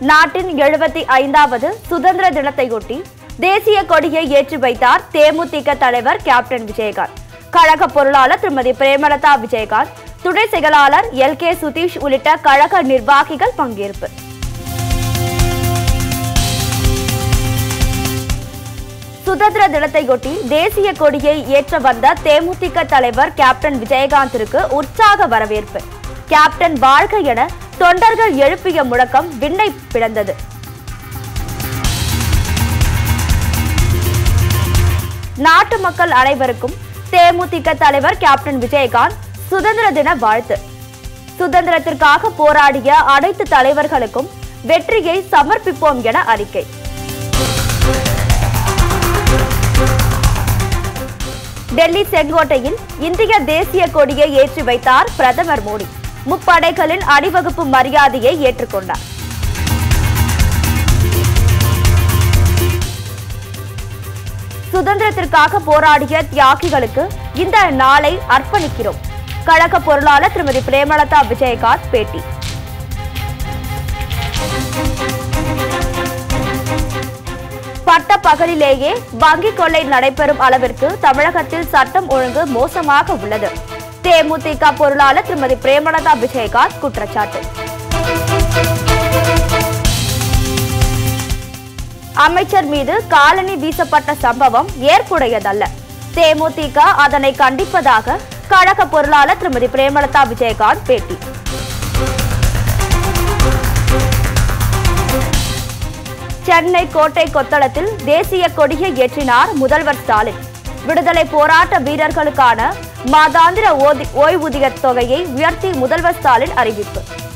நாட்டின் எழுபத்தி ஐந்தாவது சுதந்திர தினத்தையொட்டி தேசிய கொடியை ஏற்றி வைத்தார் தேமுதிக தலைவர் கேப்டன் விஜயகாந்த் கழக பொருளாளர் திருமதி பிரேமலதா விஜயகாந்த் துணை செயலாளர் எல் கே சுதீஷ் உள்ளிட்ட கழக நிர்வாகிகள் பங்கேற்பு சுதந்திர தினத்தையொட்டி தேசிய கொடியை ஏற்ற வந்த தேமுதிக தலைவர் கேப்டன் விஜயகாந்திற்கு உற்சாக வரவேற்பு கேப்டன் வாழ்க என தொண்டர்கள் எழுப்பிய முழக்கம் விண்ணை பிளந்தது நாட்டு மக்கள் அனைவருக்கும் தேமுதிக தலைவர் கேப்டன் விஜயகாந்த் சுதந்திர தின வாழ்த்து சுதந்திரத்திற்காக போராடிய அனைத்து தலைவர்களுக்கும் வெற்றியை சமர்ப்பிப்போம் என அறிக்கை டெல்லி செங்கோட்டையில் இந்திய தேசிய கொடியை ஏற்றி வைத்தார் பிரதமர் மோடி முப்படைகளின் அணிவகுப்பு மரியாதையை ஏற்றுக்கொண்டார் சுதந்திரத்திற்காக போராடிய தியாகிகளுக்கு இந்த நாளை அர்ப்பணிக்கிறோம் கழக பொருளாளர் திருமதி பிரேமலதா விஜயகாந்த் பேட்டி பட்ட பகலிலேயே வங்கி கொள்ளை நடைபெறும் அளவிற்கு தமிழகத்தில் சட்டம் ஒழுங்கு மோசமாக உள்ளது தேமுதிக பொருளாளர் திருமதி பிரேமலதா விஜயகாந்த் குற்றச்சாட்டு அமைச்சர் மீது காலனி வீசப்பட்ட சம்பவம் ஏற்புடையதல்ல தேமுதிக அதனை கண்டிப்பதாக கழக பொருளாளர் திருமதி பிரேமலதா விஜயகாந்த் பேட்டி சென்னை கோட்டை கொத்தளத்தில் தேசிய கொடியை ஏற்றினார் முதல்வர் ஸ்டாலின் விடுதலை போராட்ட வீரர்களுக்கான மாதாந்திர ஓதி- ஓய்வூதியத் தொகையை உயர்த்தி முதல்வர் ஸ்டாலின் அறிவிப்பு